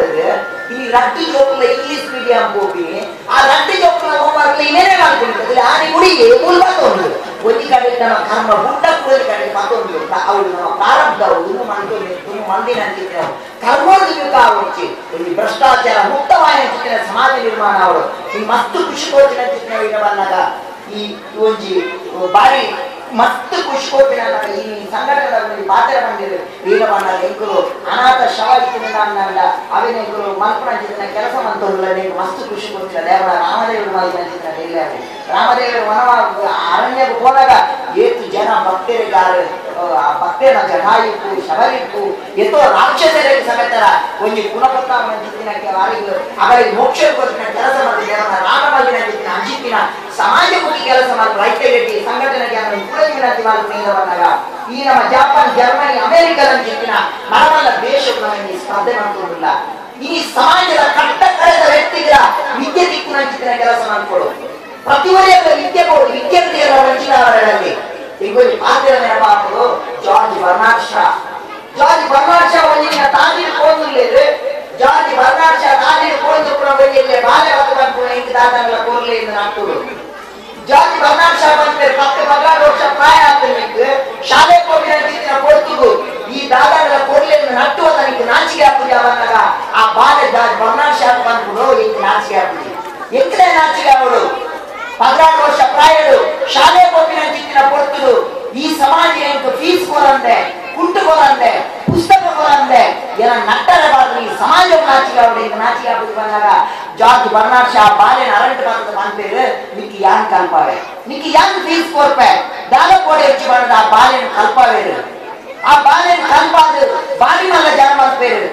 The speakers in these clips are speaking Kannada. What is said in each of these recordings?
ಇಲ್ಲಿ ರಟ್ಟು ಜೋಕುಲ ಇಂಗ್ಲಿಷ್ ಮೀಡಿಯಂ ಹೋಗಿ ಆ ರಟ್ಟು ಜೋಕುಲ ಹೋಗ್ಬಾರ್ದು ಇನ್ನೇನೇ ಮಾಡ್ಕೊಂಡಿರ್ತದೆ ಆ ಹುಡುಗಿ ಮೂಲಭೂತ ಒಂದು ಒಂದು ಕಡೆ ನಮ್ಮ ಕರ್ಮ ಬುಡ್ಡ ಕೂಡ ಕಡೆ ಮತ್ತೊಂದು ಅವಳು ನಮ್ಮ ಪ್ರಾರಂಭ ಇನ್ನು ಮಂದು ಇನ್ನು ಮಂದಿನ ಅಂತಿದ್ರೆ ಕರ್ಮೋದ್ಯೋಗ ಅವಚ್ಚಿ ಒಂದು ಭ್ರಷ್ಟಾಚಾರ ಮುಕ್ತವಾದ ಚಿತ್ರ ಸಮಾಜ ನಿರ್ಮಾಣ ಅವರು ಈ ಮಸ್ತ್ ಖುಷಿ ಕೋಚಿನ ಚಿತ್ರ ಈಗ ಬಂದಾಗ ಈ ಒಂಜಿ ಬಾರಿ ಮಸ್ತ್ ಖುಷಿ ಕೋಚಿನ ಈ ಸಂಘಟನೆಗಳಲ್ಲಿ ಪಾತ್ರ ಬಂದಿದೆ ಈಗ ಬಂದಾಗ ಎಂಕರು ಅನಾಥ ಶವ ಇತ್ತಿನ ಅಂದ ಅವೇನ ಎಂಕರು ಮಲ್ಪನ ಚಿತ್ರ ಕೆಲಸ ಮಂತಲ್ಲ ನೀವು ಮಸ್ತ್ ಖುಷಿ ಕೊಡ್ತಿಲ್ಲ ದೇವರ ರಾಮದೇವರು ಮಾಡಿದ ಚಿತ್ರ ಇಲ್ಲ ರಾಮದೇವರು ವನವ ಅರಣ್ಯಕ್ಕೆ ಹೋದಾಗ ಏತು ಜನ ಭಕ್ತರಿಗಾರೆ ಆ ಭಕ್ತೇನ ಜಟಾಯಿತ್ತು ಶಬರಿತ್ತು ಎತ್ತೋ ರಾಕ್ಷಸರಿಗೆ ಸಮೇತರ ಒಂಜಿ ಗುಣಪತ್ತ ಚಿತ್ತಿನಕ್ಕೆ ಅವರಿಗೆ ಅವರಿಗೆ ಮೋಕ್ಷ ಕೊಟ್ಟಿನ ಕೆಲಸ ಮಾಡಿದ ರಾಮಮಲ್ಲಿನ ಚಿತ್ತಿನ ಅಂಜಿತ್ತಿನ ಸಮಾಜಮುಖಿ ಕೆಲಸ ಮಾಡಿ ರೈತರಿಗೆ ಸಂಘಟನೆಗೆ ಅದನ್ನು ಕೂಡ ವಿನಂತಿ ಮಾಡಿ ಬಂದಾಗ ಈ ನಮ್ಮ ಜಪಾನ್ ಜರ್ಮನಿ ಅಮೆರಿಕದ ಚಿತ್ತಿನ ಮರಮಲ್ಲ ದೇಶಗಳು ನಮಗೆ ಸ್ಪರ್ಧೆ ಮಾಡ್ಕೊಂಡಿಲ್ಲ ಈ ಸಮಾಜದ ಕಟ್ಟ ಕಳೆದ ವ್ಯಕ್ತಿಗಳ ವಿದ್ಯೆ ದಿಕ್ಕಿನ ಚಿತ್ತಿನ ಕೆಲಸ ಮಾಡಿಕೊಡು ಪ್ರತಿವರೆಯ ವಿದ್ಯೆ ಕೊಡು ವಿದ್ಯಾರ್ಥಿಗಳ ವಂಚಿತವರಲ್ಲಿ ಇಂకొన్ని పాత్ర నెరపాపులు George Bernard Shaw George Bernard Shaw వచ్చిన తాజీ పోదు లేదు జార్జ్ బర్నాడ్ షా తాజీ పోదు కూడా వెళ్ళే బాల్య బతుకనుకున్న ఇంటి దాదాల కోరలేదు నాటుడు ಜಾರ್ಜ್ ಬರ್ನಾಡ್ ಶಾ ಬಂದ್ರೆ ಪತ್ತೆ ಹದಿನಾರು ವರ್ಷ ಪ್ರಾಯ ಆಗ್ತದೆ ನಿಮ್ಗೆ ಶಾಲೆ ಹೋಗಿನ ರೀತಿಯ ಕೊಡ್ತುದು ಈ ದಾದಾಗಳ ಕೊಡ್ಲಿಲ್ಲ ನಟ್ಟು ತನಗೆ ನಾಚಿಕೆ ಹಾಕುದು ಯಾವಾಗ ಆ ಬಾಲ್ಯ ಜಾರ್ಜ್ ಬರ್ನಾಡ್ ಶಾ ಬಂದ್ಬಿಡು ಈಗ ನಾಚಿಕೆ ಹಾಕುದು ಎಂಕನೇ ನಾಚಿಕೆ ಅವಳು ಹದಿನಾರು ವರ್ಷ ಪ್ರಾಯಡು ಶಾಲೆ ಹೋಗಿನ ಚಿತ್ತಿನ ಕೊಡ್ತುದು ಈ ಸಮಾಜ ಎಂಟು ಫೀಸ್ ಕೊರಂದೆ ಕುಂಟು ಕೊರಂದೆ ಪುಸ್ತಕ ಕೊರಂದೆ ಏನ ನಟ್ಟರೆ ಬಾರ್ದು ಈ ಸಮಾಜ ನಾಚಿಕೆ ಅವಳು ಈಗ ನಾಚಿಕೆ ಹಾಕುದು ಬಂದಾಗ ಜಾರ್ಜ್ ಬರ್ನಾಡ್ ಶಾ ಬಾಲ್ಯನ ಅರಂಟ್ ಬರ್ತದೆ ಅಂತೀರಿ ನಿಕ್ಕೆ ಯಾನ್ ಕಲ್ಪಾವೆ ನಿಕ್ಕೆ ಯಾನ್ ಫೀಸ್ ಕೊರ್ಪೆ ದಾನ ಕೋಡೆ ಹೆಚ್ಚು ಬಂದ ಆ ಬಾಲ್ಯನ ಕಲ್ಪಾವೇರು ಆ ಬಾಲ್ಯನ ಕಲ್ಪಾದು ಬಾರಿ ಮಲ್ಲ ಜನ ಮಾಡ್ತೇರು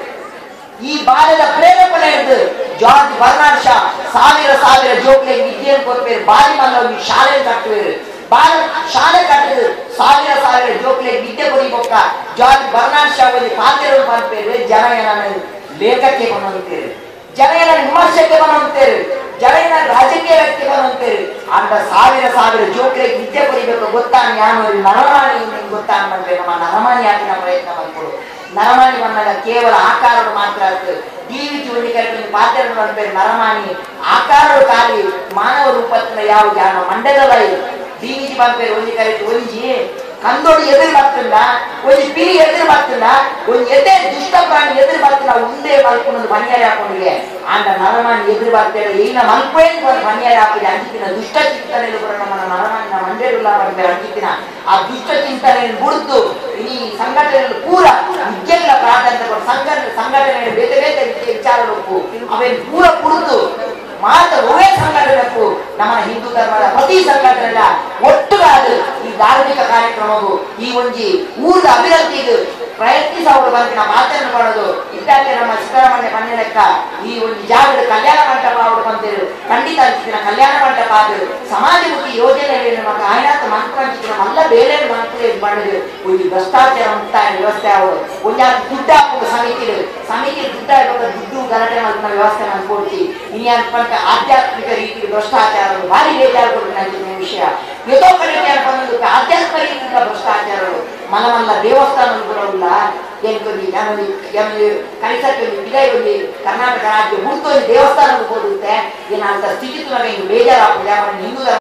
ಈ ಬಾಲ್ಯದ ಪ್ರೇರೇಪಣೆ ಹಿಡಿದು ಜಾರ್ಜ್ ಬರ್ನಾಡ್ ಶಾ ಸಾವಿರ ಸಾವಿರ ಜೋಕ್ಲೆ ವಿದ್ಯೆಯನ್ನು ಕೊಡ್ಬೇರು ಬಾರಿ ಮಲ್ಲ ಒಂದು ಶಾಲೆ ಕಟ್ಟುವೇರು ಬಾಲ ಶಾಲೆ ಕಟ್ಟಿದ್ರು ಸಾವಿರ ಸಾವಿರ ಜೋಕ್ಲೆ ವಿದ್ಯೆ ಕೊಡಿಬೋಕ ಜಾರ್ಜ್ ಬರ್ನಾಡ್ ಶಾ ಒಂದು ಪಾತ್ರ ಮಾಡ್ತೇವೆ ಜನ ಏನನ್ನ ಲೇಖಕ್ಕೆ ಬಂದಂತೇವೆ ಜನ ಏನ ವಿಮರ್ಶೆಗೆ ಬಂದಂತೇವೆ ಜನ ಏನ ರಾಜಕೀಯ ವ್ಯಕ್ತಿ ಬಂದಂತೇವೆ ಅಂತ ಸಾವಿರ ಸಾವಿರ ಜೋಕ್ಲೆ ವಿದ್ಯೆ ಕೊಡಿಬೇಕು ಗೊತ್ತಾ ಜ್ಞಾನ ನರಮಾಣಿ ನಿಮ್ಗೆ ಗೊತ್ತಾ ಅಂದ್ರೆ ನಮ್ಮ ನರಮಾಣಿ ಹಾಕಿನ ಪ್ರಯತ್ನ ಮಾಡ್ಕೊಡು ನರಮಾಣಿ ಬಂದಾಗ ಕೇವಲ ಆಕಾರಗಳು ಮಾತ್ರ ಆಗ್ತದೆ ಜೀವಿತ ಒಂದು ಕರೆಕ್ಟ್ ಪಾತ್ರ ಮಾಡ್ಬೇಕು ನರಮಾಣಿ ಆಕಾರಗಳು ಖಾಲಿ ಮಾನವ ರೂಪತ್ತಿನ ಯಾವ ಜ್ಞಾನ ಮಂಡ್ಯದ ಜೀವಿತ ಬಂದ್ಬೇಕು ಒಂದು ಕರೆಕ್ಟ್ ಒಂಜಿ ಕಂದೋಡು ಎದುರು ಬರ್ತಿಲ್ಲ ಒಂದು ಪಿಲಿ ಎದುರು ಬರ್ತಿಲ್ಲ ಒಂದು ಎದೆ ದುಷ್ಟ ಪ್ರಾಣಿ ಎದುರು ಬರ್ತಿಲ್ಲ ಒಂದೇ ಮಲ್ಕೊಂಡು ಬನ್ಯಾರಿ ಹಾಕೊಂಡಿಗೆ ಆಂಡ ನರಮಾನಿ ಎದುರು ಬರ್ತಾರೆ ಈಗ ಮಲ್ಪೇನ್ ಬಂದು ಬನ್ಯಾರಿ ಹಾಕಿದೆ ಅಂಜಿತಿನ ದುಷ್ಟ ಚಿಂತನೆ ಬರೋ ನಮ್ಮ ನರಮಾನಿನ ಮಂಡ್ಯರುಲ್ಲ ಬರ್ತಾರೆ ಅಂಜಿತಿನ ಆ ದುಷ್ಟ ಚಿಂತನೆ ಬಿಡ್ತು ಈ ಸಂಘಟನೆಗಳು ಪೂರ ವಿದ್ಯೆಗಳ ಪ್ರಾಧಾನ್ಯತೆ ಕೊಡು ಸಂಘಟನೆ ಸಂಘಟನೆ ಬೇರೆ ಬೇರೆ ರೀತಿಯ ವಿಚಾರಗಳು ಅವೇನು ಪೂರ ಕುಡಿದು ಮಾತ್ರ ಒಳ್ಳೆ ಸಂಘಟನೆಗೂ ನಮ್ಮ ಹಿಂದೂ ಧರ್ಮದ ಪ್ರತಿ ಸಂಘಟನೆ ಒಟ್ಟುಗಾದು ಈ ಧಾರ್ಮಿಕ ಕಾರ್ಯಕ್ರಮವು ಈ ಒಂಜಿ ಊರದ ಅಭಿವೃದ್ಧಿಗೆ ಪ್ರಯತ್ನಿಸೋರು ಬಂದು ನಾವು ಮಾತನ್ನು ಮಾಡೋದು ಇದ್ದಾಗೆ ನಮ್ಮ ಸಿದ್ದರಾಮಯ್ಯ ಮನೆ ಲೆಕ್ಕ ಈ ಒಂದು ಜಾಗದ ಕಲ್ಯಾಣ ಮಂಟಪ ಅವರು ಬಂದಿರು ಖಂಡಿತ ಅಂತಿನ ಕಲ್ಯಾಣ ಮಂಟಪ ಅದು ಸಮಾಜಮುಖಿ ಯೋಜನೆಯಲ್ಲಿ ನಮ್ಮ ಕಾಯನಾಥ ಮಂತ್ರ ಮಲ್ಲ ಬೇರೆ ಮಂತ್ರ ಮಾಡಿದ್ರು ಒಂದು ಭ್ರಷ್ಟಾಚಾರ ಮುಕ್ತಾಯ ವ್ಯವಸ್ಥೆ ಅವರು ಒಂದು ದುಡ್ಡು ಹಾಕುವ ಸಮಿತಿ ಸಮಿತಿ ದುಡ್ಡು ಹಾಕುವ ದುಡ್ಡು ಗಲಾಟೆ ಮಾಡ್ತಾ ವ್ಯವಸ್ಥೆ ಮಾಡ್ಕೊಡ್ತಿ ಇನ್ಯಾನ್ ಪಂಕ ಆಧ್ಯಾತ್ಮಿಕ ರೀತಿ ಭ್ರಷ್ಟಾಚಾರ ಭಾರಿ ಬೇಜಾರು ಕೊಟ್ಟಿನ ವಿಷಯ ಎದೋ ಕಡೆಗೆ ಬಂದು ಆಧ್ಯಾತ್ಮಿಕ ರೀತಿಯಿಂದ ಭ್ರಷ್ಟಾಚಾರಗಳು ಮಲ್ಲ ಮಲ್ಲ ದೇವಸ್ಥಾನ ಬರೋಲ್ಲ ಎಂಕೊಂದು ನಾನು ಕಲಿಸಕ್ಕೆ ಒಂದು ವಿಧಯ ಒಂದು ಕರ್ನಾಟಕ ರಾಜ್ಯ ಮುಡ್ತೊಂದು ದೇವಸ್ಥಾನ ಹೋಗುತ್ತೆ ಏನಂತ ಸ್ಥಿತಿ ನನಗೆ ಹಿಂಗೆ ಬೇಜಾರಾಗ್ತದೆ ಅವನ ಹಿಂದೂ ಧರ್ಮ